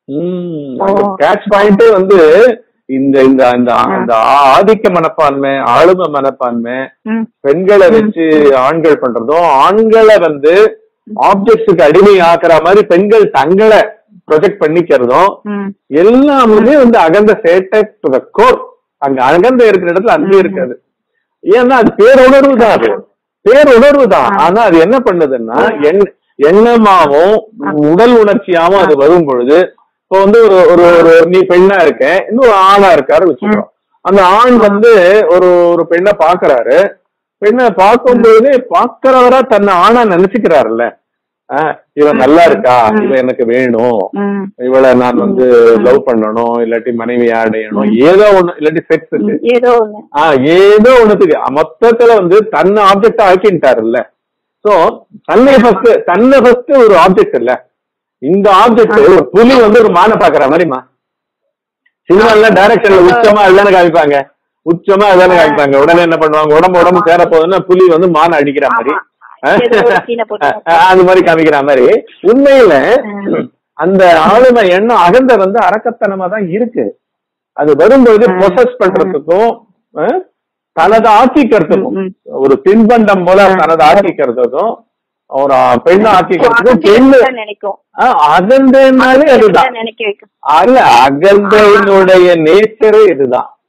catch பாயிண்டே வந்து இந்த இந்த இந்த அந்த ஆதிக்க மனப்பான்மை ஆளுமை மனப்பான்மை ம் பெண்களை வச்சு ஆண்கள் பண்றதும் ஆண்களை வந்து ஆப்ஜெக்ட்ஸுக்கு அடிமை ஆக்குற மாதிரி பெண்கள் தங்களை ப்ரொஜெக்ட் பண்ணிக்கிறதும் ம் எல்லாமே வந்து அகந்த சேட்டை டு த கோர் அங்க அகந்த இருக்கிற இடத்துல அன்பு இருக்காது ஏன்னா அது பேருணர்வு தான் அது பேருணர்வு தான் ஆனா அது என்ன பண்ணுதுன்னா எண் எண்ணமாவும் உடல் உணர்ச்சியாவும் அது வரும் பொழுது இப்போ வந்து ஒரு ஒரு ஒரு நீ பெண்ணா இருக்க இன்னும் ஒரு ஆணா இருக்காரு வச்சுக்கிறோம் அந்த ஆண் வந்து ஒரு ஒரு பெண்ணை பாக்குறாரு பெண்ணை பார்க்கும்போது பாக்குறவரா தன்னை ஆணா நினைச்சுக்கிறாருல்ல ஆஹ் இவன் நல்லா இருக்கா இவன் எனக்கு வேணும் ம் இவளை நான் வந்து லவ் பண்ணணும் இல்லாட்டி மனைவி அடையணும் ஏதோ ஒண்ணு இல்லாட்டி செக்ஸ் ம், ஏதோ ஒண்ணு ஆஹ் ஏதோ ஒண்ணுத்துக்கு மொத்தத்துல வந்து தன்னை ஆப்ஜெக்ட் ஆக்கிட்டாருல்ல சோ தன்னை ஃபர்ஸ்ட் தன்னை ஃபர்ஸ்ட் ஒரு ஆப்ஜெக்ட் இல்ல இந்த ஆப்ஜெக்ட் ஒரு புலி வந்து ஒரு மானை பாக்குற மாதிரிமா சினிமால டைரக்ஷன்ல உச்சமா அதுதானே காமிப்பாங்க உச்சமா அதுதானே காமிப்பாங்க உடனே என்ன பண்ணுவாங்க உடம்பு உடம்பு சேர போகுதுன்னா புலி வந்து மானை அடிக்கிற மாதிரி ஏதோ ஒரு scene அ போட்டு ஆஹ் அது மாதிரி காமிக்கிற மாதிரி உண்மையில அந்த ஆளுமை எண்ணம் அகந்த வந்து அரக்கத்தனமா தான் இருக்கு அது வரும்போது ப்ரொசஸ் பண்றதுக்கும் ஆஹ், தனது ஆக்கிக்கிறதுக்கும் ம், ஒரு தின்பண்டம் போல தனது ஆக்கிக்கிறதுக்கும் ஒரு பெண்ணை ஆக்கிக்கிறதுக்கும் பெண்ணு அகந்தைதான் நினைக்கும் ஆஹ், அகந்தனாலே அதுதான் நினைக்க வைக்கும் அல்ல அகந்தையினுடைய நேச்சரே இதுதான்